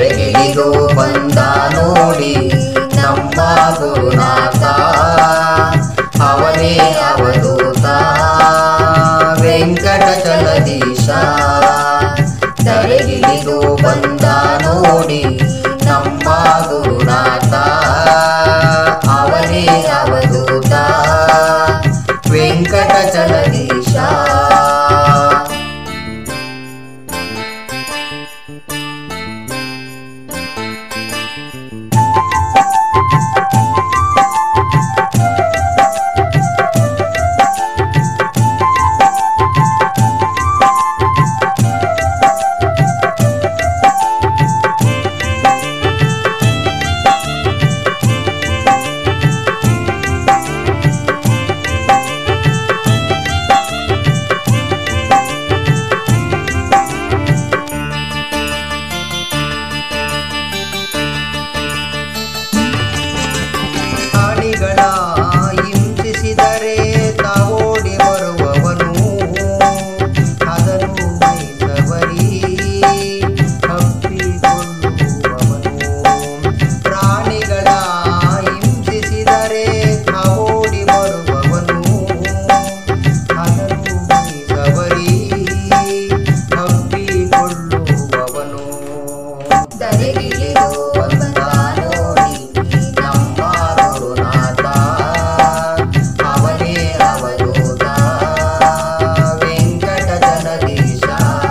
ಧರೆಗಿಳಿದು ಬಂದ ನೋಡಿ ನಮ್ಮ ಗುರುನಾಥ ಅವನೇ ಅವಧೂತ ವೆಂಕಟಚಲದೀಶ ಧರೆಗಿಳಿದು ಬಂದ ನೋಡಿ ನಮ್ಮ ಗುರುನಾಥ ಅವನೇ ಅವಧೂತ ವೆಂಕಟಚಲದೀಶ ಪ್ರಾಣಿಗಳ ಹಿಂಸಿಸಿದರೆ ತಾವೋಡಿ ಬರುವವನು ಅದನ್ನು ಮೈಸವರಿ ಹಬ್ಬಿಕೊಳ್ಳುವವನು ಪ್ರಾಣಿಗಳ ಹಿಂಸಿಸಿದರೆ ತಾವೋಡಿ ಬರುವವನು ಅದನ್ನು ಮೈಸವರಿ ಹಬ್ಬಿಕೊಳ್ಳುವವನು ಧರೆಗಿಳಿದು ಬಂದ ನೋಡಿ ನಮ್ಮ ಗುರುನಾಥ ಅವನೇ ಅವಧೂತ ವೆಂಕಟ ಜಗದೀಶ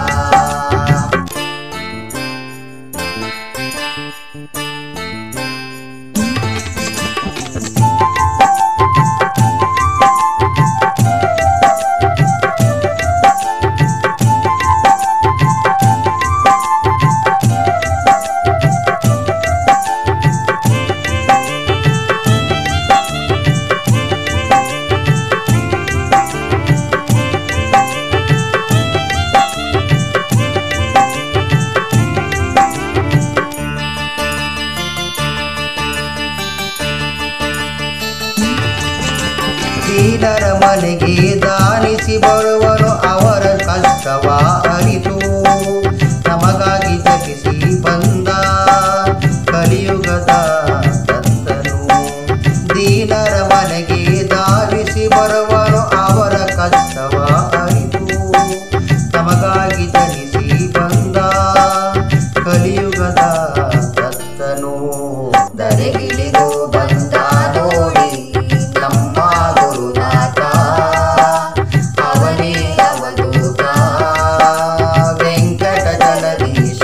ದೀನರ ಮನೆಗೆ ದಾನಿಸಿ ಬರುವನು ಅವರ ಕಷ್ಟವ ಅರಿತು ನಮಗಾಗಿ ಜಗಿಸಿ ಬಂದ ಕಲಿಯುಗದ ದತ್ತನು ದೀನರ ಮನೆಗೆ ದಾನಿಸಿ ಬರುವನು ಅವರ ಕಷ್ಟವ ಅರಿತು ನಮಗಾಗಿ ಜನಿಸಿ ಬಂದ ಕಲಿಯುಗದ ದತ್ತನು ಧರೆಗಿಳಿದು ಬಂದ ನೋಡಿ ನಮ್ಮ ಗುರುನಾಥ ಅವನೇ ಅವಧೂತ ವೆಂಕಟ ಜಗದೀಶ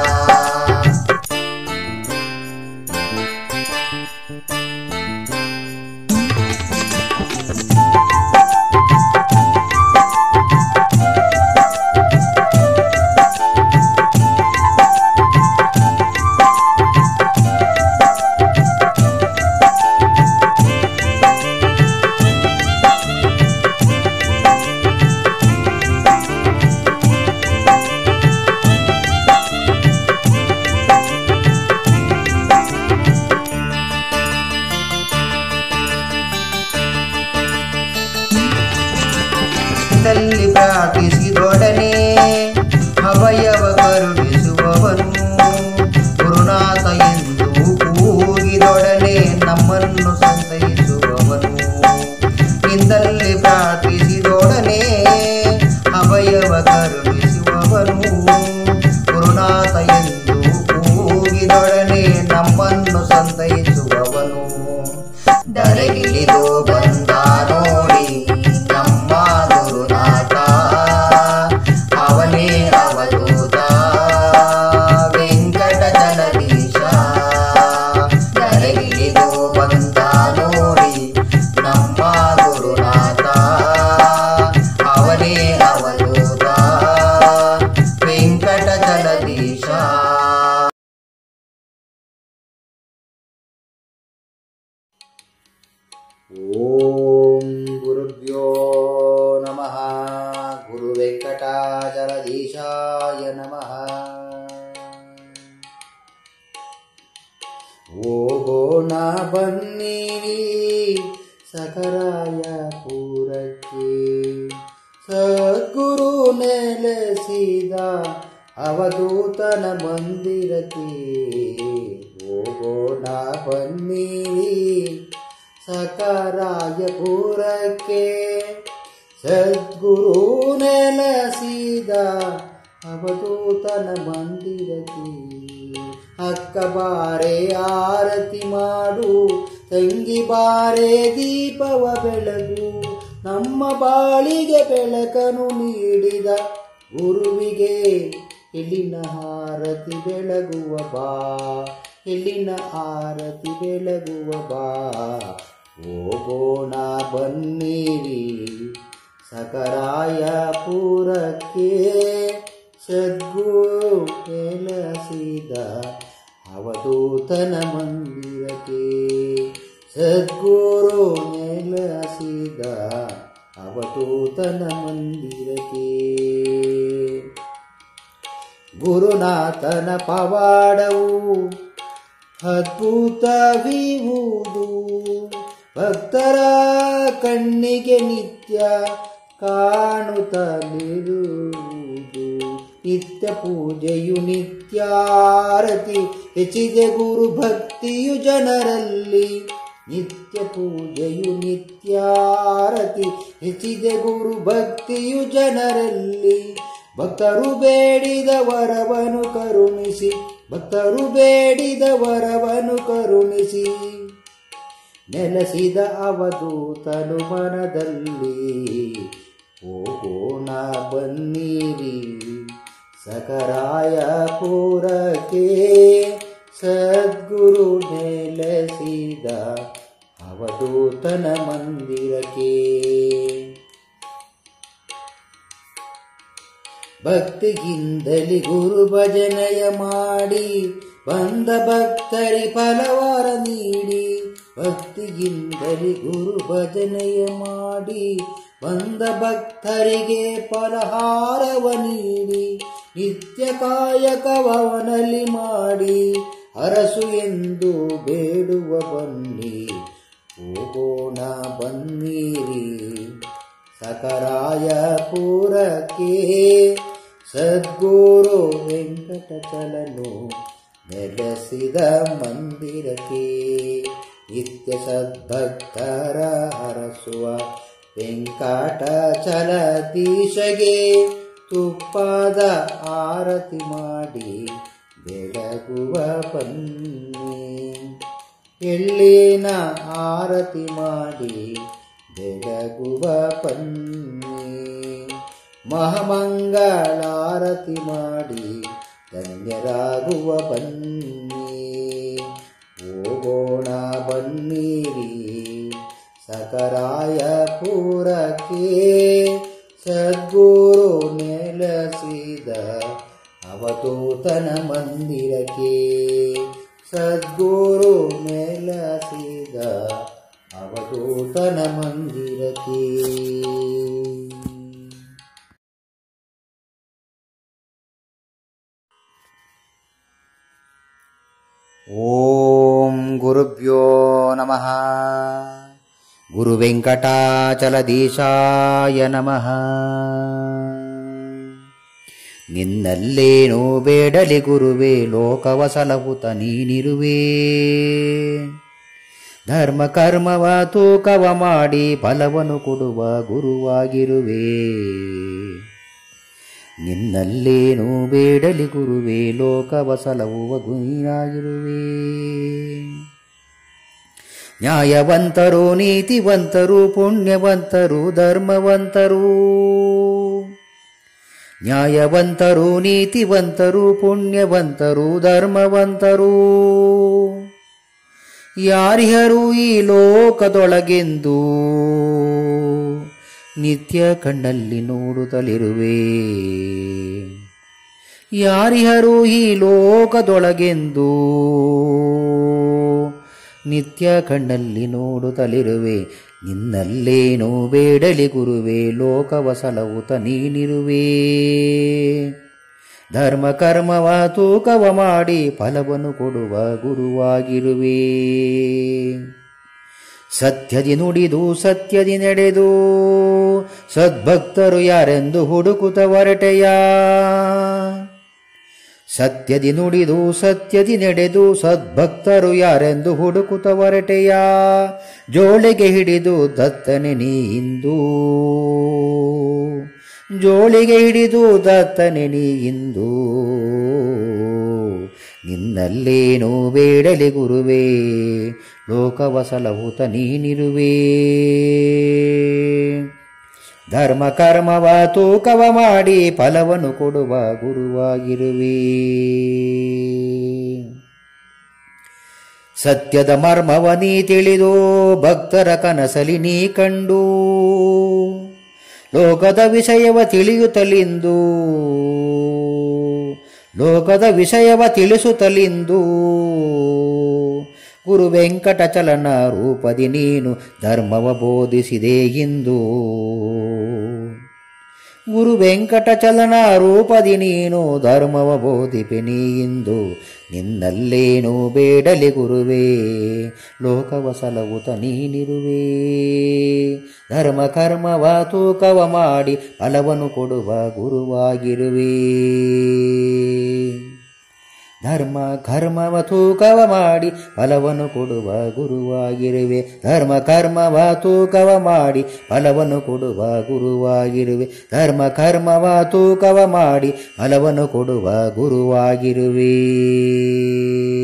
ದಲ್ಲಿ ಪ್ರಾರ್ಥಿಸಿದೊಡನೆ ಅಭಯವ ಕರುಣಿಸುವವನು ಗುರುನಾಥ ಎಂದು ಕೂಗಿದೊಡನೆ ನಮ್ಮನ್ನು ಸಂತೈಸುವವನು ಇಂದಲ್ಲಿ ಪ್ರಾರ್ಥಿಸಿದೊಡನೆ ಅಭಯವ ಕರುಣಿಸುವವನು ಗುರುನಾಥ ಎಂದು ಕೂಗಿದೊಡನೆ ನಮ್ಮನ್ನು ಸಂತೈಸುವವನು ಧರೆಗಿಳಿದು ಬಂದ ನೋಡಿ ನಮ್ಮ ಗುರುನಾಥ ಅವನೇ ಅವಧೂತ ವೆಂಕಟ ಜಗದೀಶ ಧರೆಗಿಳಿದು ಬಂದ ನೋಡಿ ನಮ್ಮ ಗುರುನಾಥ ಅವನೇ ಅವಧೂತ ವೆಂಕಟ ಜಗದೀಶ ಓಂ ಗುರುಭ್ಯೋ ನಮಃ ಗುರು ವೆಂಕಟಾಚಲಧೀಶಾಯ ನಮಃ ಓಗೋಣ ಬನ್ನಿರಿ ಸಕರಾಯ ಪೂರಕ್ಕೆ ಸದ್ಗುರು ನೆಲೆಸಿದ ಅವಧೂತನ ಮಂದಿರಕ್ಕೆ ಹೋಗೋಣ ಬನ್ನಿರಿ ಸಕರಾಯಪುರಕ್ಕೆ ಸದ್ಗುರು ನೆಲಸಿದ ಅವಧೂತನ ಮಂದಿರಕ್ಕೆ ಅಕ್ಕ ಬಾರೆ ಆರತಿ ಮಾಡು ತಂಗಿ ಬಾರೆ ದೀಪವ ಬೆಳಗು ನಮ್ಮ ಬಾಳಿಗೆ ಬೆಳಕನು ನೀಡಿದ ಗುರುವಿಗೆ ಎಲ್ಲಿನ ಹಾರತಿ ಬೆಳಗುವ ಬಾ ಎಲ್ಲಿನ ಆರತಿ ಬೆಳಗುವ ಬಾ ಹೋಗೋಣ ಬನ್ನಿರಿ ಸಕರಾಯಪುರಕ್ಕೆ ಸದ್ಗುರು ನೆಲಸಿದ ಅವಧೂತನ ಮಂದಿರಕ್ಕೆ ಸದ್ಗುರು ನೆಲಸಿದ ಅವಧೂತನ ಮಂದಿರಕ್ಕೆ ಗುರುನಾಥನ ಪವಾಡವು ಅದ್ಭುತವಿಹುದು ಭಕ್ತರ ಕಣ್ಣಿಗೆ ನಿತ್ಯ ಕಾಣುತ್ತಲಿರುವುದು ನಿತ್ಯ ಪೂಜೆಯು ನಿತ್ಯಾರತಿ ಹೆಚ್ಚಿದೆ ಗುರು ಭಕ್ತಿಯು ಜನರಲ್ಲಿ ನಿತ್ಯ ಪೂಜೆಯು ನಿತ್ಯಾರತಿ ಹೆಚ್ಚಿದೆ ಗುರು ಭಕ್ತಿಯು ಜನರಲ್ಲಿ ಭಕ್ತರು ಬೇಡಿದ ವರವನು ಕರುಣಿಸಿ ಭಕ್ತರು ಬೇಡಿದ ವರವನು ಕರುಣಿಸಿ ನೆಲೆಸಿದ ಅವಧೂತನು ಮನದಲ್ಲಿ ಹೋಗೋಣ ಬನ್ನಿರಿ ಸಕರಾಯಪುರಕ್ಕೆ ಸದ್ಗುರು ನೆಲೆಸಿದ ಅವಧೂತನ ಮಂದಿರಕ್ಕೆ ಭಕ್ತಿಗಿಂದಲಿ ಗುರು ಭಜನೆಯ ಮಾಡಿ ಬಂದ ಭಕ್ತರಿ ಫಲವಾರ ನೀಡಿ ಭಕ್ತಿಗಿಂದಲಿ ಗುರು ಭಜನೆಯ ಮಾಡಿ ಬಂದ ಭಕ್ತರಿಗೆ ಫಲಹಾರವ ನೀಡಿ ನಿತ್ಯ ಕಾಯಕವನಲ್ಲಿ ಮಾಡಿ ಅರಸು ಎಂದು ಬೇಡುವ ಬನ್ನಿ ಹೋಗೋಣ ಬನ್ನಿರಿ ಸಕರಾಯಪುರಕ್ಕೆ ಸದ್ಗುರು ವೆಂಕಟಚಲನು ನೆಲೆಸಿದ ಮಂದಿರಕ್ಕೆ ನಿತ್ಯ ಸದ್ಭಕ್ತರ ಹರಸುವ ವೆಂಕಟಚಲದೀಶಗೆ ತುಪ್ಪದ ಆರತಿ ಮಾಡಿ ಬೆಳಗುವ ಬನ್ನಿ ಎಳ್ಳಿನ ಆರತಿ ಮಾಡಿ ಬೆಳಗುವ ಪನ್ನಿ ಮಹಾಮಂಗಳಾರತಿ ಮಾಡಿ ಧನ್ಯರಾಗುವ ಬನ್ನಿ ಹೋಗೋಣ ಬನ್ನಿರಿ ಸಕರಾಯಪುರಕ್ಕೆ ಸದ್ಗುರು ನೆಲೆಸಿದ ಅವಧೂತನ ಮಂದಿರಕ್ಕೆ ಸದ್ಗುರು ನೆಲೆಸಿದ ಅವಧೂತನ ಮಂದಿರಕ್ಕೆ ಓಂ ಗುರುಭ್ಯೋ ನಮಃ ಗುರು ವೆಂಕಟಾಚಲದೀಶಾಯ ನಮಃ ನಿನ್ನಲ್ಲೇನೋ ಬೇಡಲಿ ಗುರುವೇ ಲೋಕವ ಸಲಹುತ ನೀನಿರುವೆ ಧರ್ಮ ಕರ್ಮವ ತೂಕವ ಮಾಡಿ ಫಲವನ್ನು ಕೊಡುವ ಗುರುವಾಗಿರುವೆ ನಿನ್ನಲ್ಲೇನೂ ಬೇಡಲಿ ಗುರುವೇ ಲೋಕವ ಸಲಹುವ ಗುರಿಯಾಗಿರುವೆ ನ್ಯಾಯವಂತರು ನೀತಿವಂತರು ಪುಣ್ಯವಂತರು ಧರ್ಮವಂತರು ನ್ಯಾಯವಂತರು ನೀತಿವಂತರು ಪುಣ್ಯವಂತರು ಧರ್ಮವಂತರು ಯಾರಿಹರು ಈ ಲೋಕದೊಳಗೆಂದು ನಿತ್ಯ ಕಣ್ಣಲ್ಲಿ ನೋಡುತ್ತಲಿರುವೆ ಯಾರಿಹರು ಈ ಲೋಕದೊಳಗೆಂದು ನಿತ್ಯ ಕಣ್ಣಲ್ಲಿ ನೋಡುತ್ತಲಿರುವೆ ನಿನ್ನಲ್ಲೇನೋ ಬೇಡಲಿ ಗುರುವೆ ಲೋಕವ ಸಲಹುತ ನೀನಿರುವೆ ಧರ್ಮ ಕರ್ಮವ ತೂಕವ ಮಾಡಿ ಫಲವನ್ನು ಕೊಡುವ ಗುರುವಾಗಿರುವೆ ಸತ್ಯದಿ ನುಡಿದು ಸತ್ಯದಿ ನಡೆದು ಸದ್ಭಕ್ತರು ಯಾರೆಂದು ಹುಡುಕುತ್ತ ಹೊರಟೆಯ ಸತ್ಯದಿ ನುಡಿದು ಸತ್ಯದಿ ನಡೆದು ಸದ್ಭಕ್ತರು ಯಾರೆಂದು ಹುಡುಕುತ್ತ ಹೊರಟೆಯ ಜೋಳಿಗೆ ಹಿಡಿದು ದತ್ತನೆ ನೀ ಇಂದು ಜೋಳಿಗೆ ಹಿಡಿದು ದತ್ತನೆ ನೀ ಇಂದು ನಿನ್ನಲ್ಲೇನೂ ಬೇಡಲಿ ಗುರುವೇ ಲೋಕವಸಲಹುತ ನೀನಿರುವೆ ಧರ್ಮ ಕರ್ಮವ ತೂಕವ ಮಾಡಿ ಫಲವನ್ನು ಕೊಡುವ ಗುರುವಾಗಿರುವೆ ಸತ್ಯದ ಮರ್ಮವ ನೀ ತಿಳಿದು ಭಕ್ತರ ಕನಸಲಿ ನೀ ಕಂಡು ಲೋಕದ ವಿಷಯವ ತಿಳಿಯುತ್ತಲಿಂದು ಲೋಕದ ವಿಷಯವ ತಿಳಿಸುತ್ತಲಿಂದು ಗುರು ವೆಂಕಟಚಲನ ರೂಪದಿ ನೀನು ಧರ್ಮವ ಬೋಧಿಸಿದೆ ಇಂದು ಗುರು ವೆಂಕಟಚಲನ ರೂಪದಿ ನೀನು ಧರ್ಮವ ಬೋಧಿಪೆ ನೀ ಇಂದು ನಿನ್ನಲ್ಲೇನೂ ಬೇಡಲಿ ಗುರುವೇ ಲೋಕವ ಸಲಹುತ ನೀನಿರುವೆ ಧರ್ಮ ಕರ್ಮವ ತೂಕವ ಮಾಡಿ ಫಲವನ್ನು ಕೊಡುವ ಗುರುವಾಗಿರುವೆ ಧರ್ಮ ಕರ್ಮವ ತೂಕವ ಮಾಡಿ ಫಲವನ್ನು ಕೊಡುವ ಗುರುವಾಗಿರುವೆ ಧರ್ಮ ಕರ್ಮವ ತೂಕವ ಮಾಡಿ ಫಲವನ್ನು ಕೊಡುವ ಗುರುವಾಗಿರುವೆ ಧರ್ಮ ಕರ್ಮವ ತೂಕವ ಮಾಡಿ ಫಲವನ್ನು ಕೊಡುವ ಗುರುವಾಗಿರುವೆ